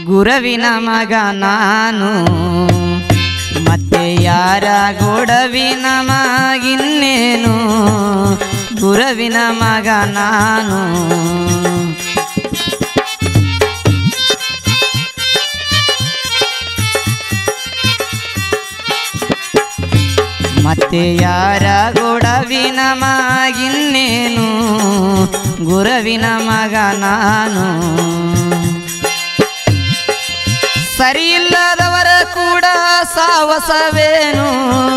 ಗುರವಿನ ಮಗ ನಾನು ಮತ್ತೆ ಯಾರ ಗೊಡವಿನ ಮಗಿನ್ನೇನು ಗುರವಿನ ಮಗ ನಾನು ಮತ್ತೆ ಯಾರ ಗೊಡವಿನ ಮಗಿನ್ನೇನು ಗುರವಿನ ಮಗ ನಾನು ಸರಿಯಿಲ್ಲದವರ ಕೂಡ ಸಾವಸವೇನು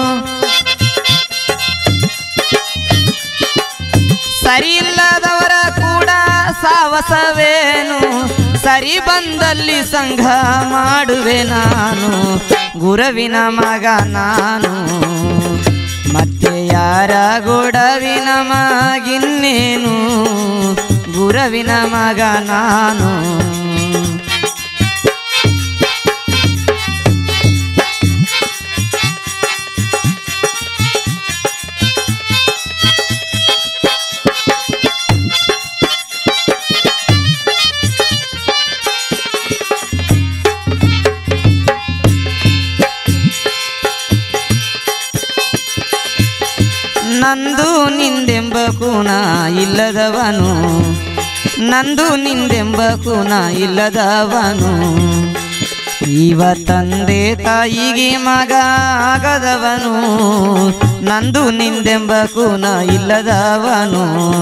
ಸರಿಯಿಲ್ಲದವರ ಕೂಡ ಸಾವಸವೇನು ಸರಿ ಬಂದಲ್ಲಿ ಸಂಘ ಮಾಡುವೆ ನಾನು ಗುರವಿನ ಮಗ ನಾನು ಮತ್ತೆ ಯಾರ ಗೊಡವಿನ ಮಗಿನ್ನೇನು ಗುರವಿನ ಮಗ ನಾನು ನಂದು ನಿಂದೆಂಬ ಕೂನ ಇಲ್ಲದವನು ನಂದು ನಿಂದೆಂಬ ಕೂನ ಇಲ್ಲದವನು ಇವ ತಂದೆ ತಾಯಿಗೆ ಮಗ ಆಗದವನು ನಂದು ನಿಂದೆಂಬ ಕೂನ ಇಲ್ಲದವನು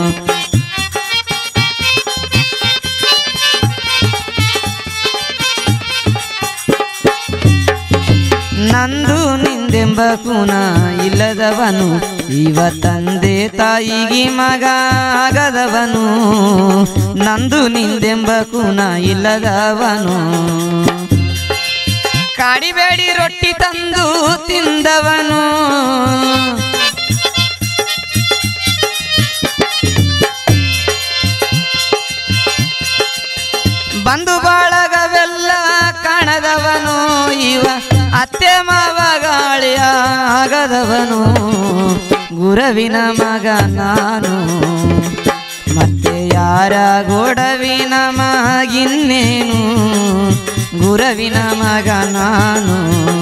ನಂದು ನಿಂದೆಂಬ ಕುನ ಇಲ್ಲದವನು ಇವ ತಂದೆ ತಾಯಿಗೆ ಮಗ ಆಗದವನು ನಂದು ನಿಂದೆಂಬ ಕುನ ಇಲ್ಲದವನು ಕಾಡಿಬೇಡಿ ರೊಟ್ಟಿ ತಂದು ತಿಂದವನು ಬಂಧು ಬಾಳಗವೆಲ್ಲ ಕಾಣದವನು ಇವ ಅತ್ತೆ ಮಾವ ಗಾಳಿಯ ಆಗದವನು ಗುರವಿನ ಮಗ ನಾನು ಮತ್ತೆ ಯಾರ ಗೊಡವಿನ ಮಗಿನ್ನೇನು ಗುರವಿನ ಮಗ ನಾನು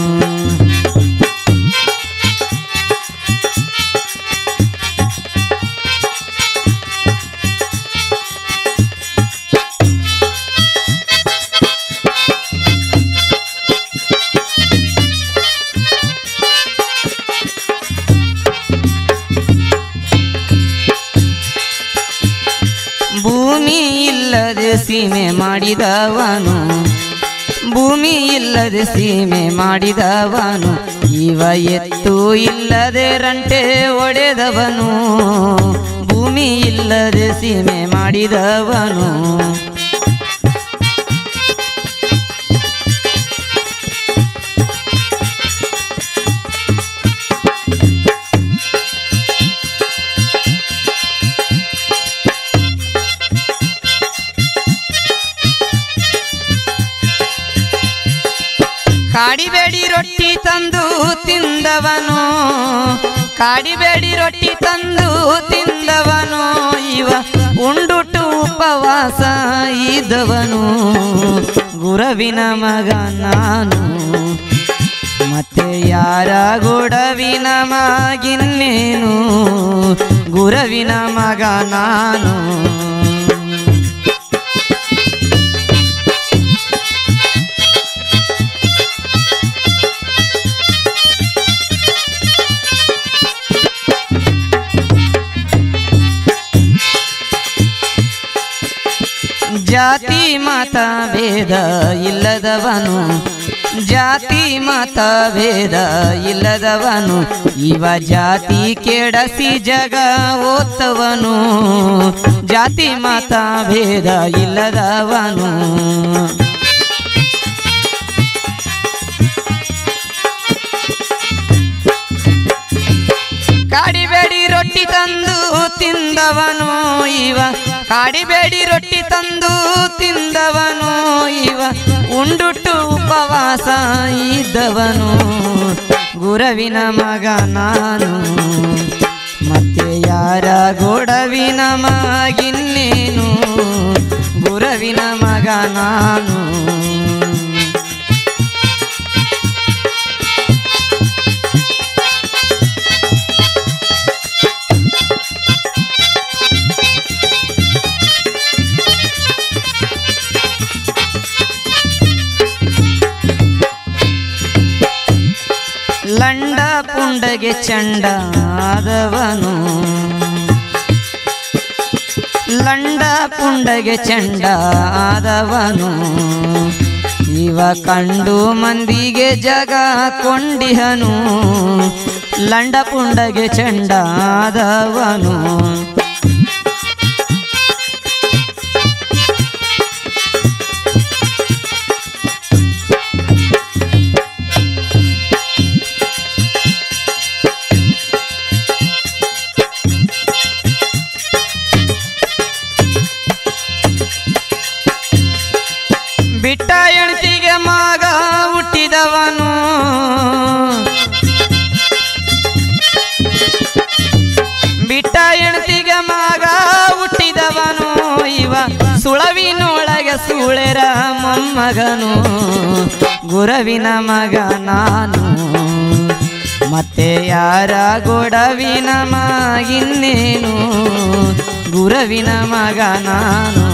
ಭೂಮಿ ಇಲ್ಲದೆ ಸೀಮೆ ಮಾಡಿದವನು ಭೂಮಿ ಇಲ್ಲದೆ ಸೀಮೆ ಮಾಡಿದವನು ಇವ ಎತ್ತು ಇಲ್ಲದೆ ರಂಟೆ ಒಡೆದವನು ಭೂಮಿ ಇಲ್ಲದೆ ಸೀಮೆ ಮಾಡಿದವನು ಕಾಡಿಬೇಡಿ ರೊಟ್ಟಿ ತಂದು ತಿಂದವನು ಕಾಡಿಬೇಡಿ ರೊಟ್ಟಿ ತಂದು ತಿಂದವನು ಇವ ಉಂಡುಟು ಉಪವಾಸ ಇದ್ದವನು ಗುರವಿನ ಮಗ ನಾನು ಮತ್ತೆ ಯಾರ ಗೊಡವಿನ ಮಗಿನ್ನೇನು ಗುರವಿನ ಮಗ ನಾನು ಜಾತಿ ಮತ ಭೇದ ಇಲ್ಲದವನು ಜಾತಿ ಮತ ಭೇದ ಇಲ್ಲದವನು ಇವ ಜಾತಿ ಕೆಡಸಿ ಜಗ ಓತ್ತವನು ಜಾತಿ ಮತ ಭೇದ ಇಲ್ಲದವನು ಕಾಡಿಬೇಡಿ ರೊಟ್ಟಿ ತಂದು ತಿಂದವನು ಇವ ಕಾಡಿಬೇಡಿ ರೊಟ್ಟಿ ತಂದು ತಿಂದವನು ಇವ ಉಂಡುಟ್ಟು ಉಪವಾಸ ಇದ್ದವನು ಗುರವಿನ ಮಗ ನಾನು ಮತ್ತೆ ಯಾರ ಗೊಡವಿನ ಮಗಿನ್ನೇನು ಗುರವಿನ ಮಗ ನಾನು ಪುಂಡಗೆ ಚಂಡಾದವನು ಲಂಡ ಪುಂಡಗೆ ಚಂಡಾದವನು ಇವ ಕಂಡು ಮಂದಿಗೆ ಜಗ ಕೊಂಡಿಹನು ಲಂಡ ಪುಂಡಗೆ ಚಂಡಾದವನು ಬಿಟ್ಟ ಹೆಣ್ತಿಗೆ ಮಗ ಹುಟ್ಟಿದವನು ಬಿಟ್ಟ ಹೆಣ್ತಿಗೆ ಮಗ ಹುಟ್ಟಿದವನು ಇವ ಸುಳವಿನೊಳಗೆ ಸುಳೆರ ಮೊಮ್ಮಗನು ಗುರವಿನ ಮಗ ನಾನು ಮತ್ತೆ ಯಾರ ಗೊಡವಿನ ಮಗಿನ್ನೇನು ಗುರವಿನ ಮಗ ನಾನು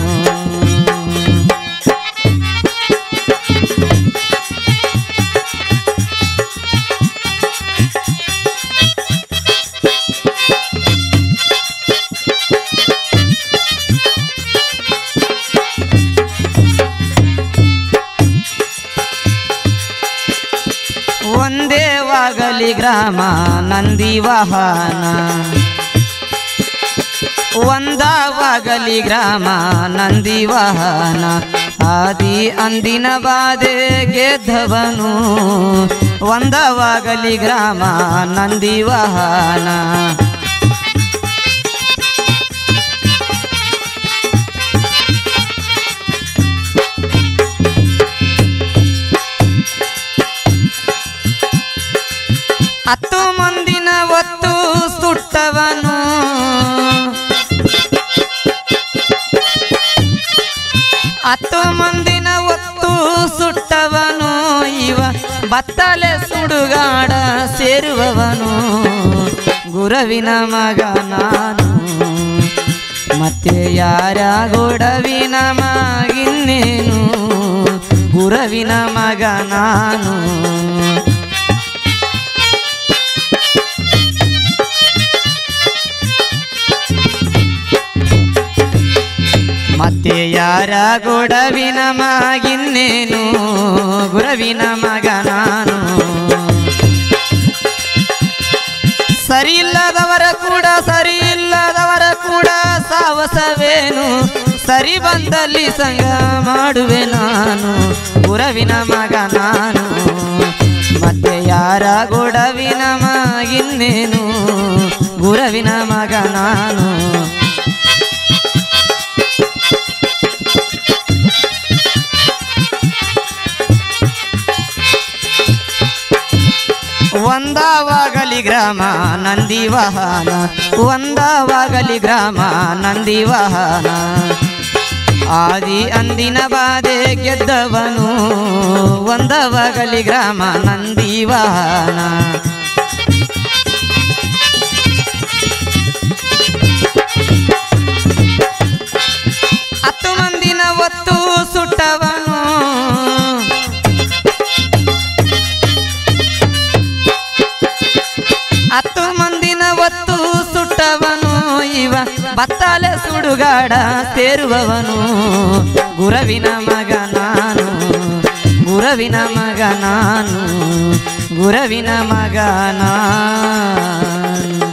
ಒಂದೇ ವಾಗಲಿ ಗ್ರಾಮ ನಂದಿ ವಾಹನ ಒಂದವಾಗಲಿ ಗ್ರಾಮ ನಂದಿ ವಾಹನ ಆದಿ ಅಂದಿನ ಬಾಧೆ ಗೆದ್ದವನು ಒಂದವಾಗಲಿ ಗ್ರಾಮ ನಂದಿ ವಾಹನ ಹತ್ತು ಮಂದಿನ ಒತ್ತು ಸುಟ್ಟವನು ಹತ್ತು ಮಂದಿನ ಒತ್ತು ಸುಟ್ಟವನು ಇವ ಬತ್ತಲೆ ಸುಡುಗಾಡ ಸೇರುವವನು ಗುರವಿನ ಮಗ ನಾನು ಮತ್ತೆ ಯಾರ ಗೊಡವಿನ ಮಗಿನ್ನೇನು ಗುರವಿನ ಮಗ ನಾನು ಮತ್ತೆ ಯಾರ ಗೊಡವಿನ ಮಗಿನ್ನೇನು ಗುರವಿನ ಮಗ ನಾನು ಸರಿ ಇಲ್ಲದವರ ಕೂಡ ಸರಿ ಇಲ್ಲದವರ ಕೂಡ ಸಾವಸವೇನು ಸರಿ ಬಂದಲ್ಲಿ ಸಂಗ ಮಾಡುವೆ ನಾನು ಗುರವಿನ ಮಗ ನಾನು ಮತ್ತೆ ಯಾರ ಗೊಡವಿನ ಮಗಿನ್ನೇನು ಗುರವಿನ ಮಗ ನಾನು ಒಂದವಾಗಲಿ ಗ್ರಾಮ ನಂದಿ ವಾಹನ ಒಂದವಾಗಲಿ ಗ್ರಾಮ ನಂದಿ ವಾಹನ ಆದಿ ಅಂದಿನ ಬಾಧೆ ಗೆದ್ದವನು ಒಂದವಾಗಲಿ ಗ್ರಾಮ ನಂದಿ ವಾಹನ ಹತ್ತು ಮಂದಿನ ಒತ್ತು ಸುಟ್ಟವನು ಹತ್ತು ಮಂದಿನ ಒತ್ತು ಸುಟ್ಟವನು ಇವ ಬತ್ತಾಲೆ ಸುಡುಗಾಡ ಸೇರುವವನು ಗುರವಿನ ಮಗ ನಾನು ಗುರವಿನ ಮಗ ನಾನು ಗುರವಿನ ಮಗ ನಾನು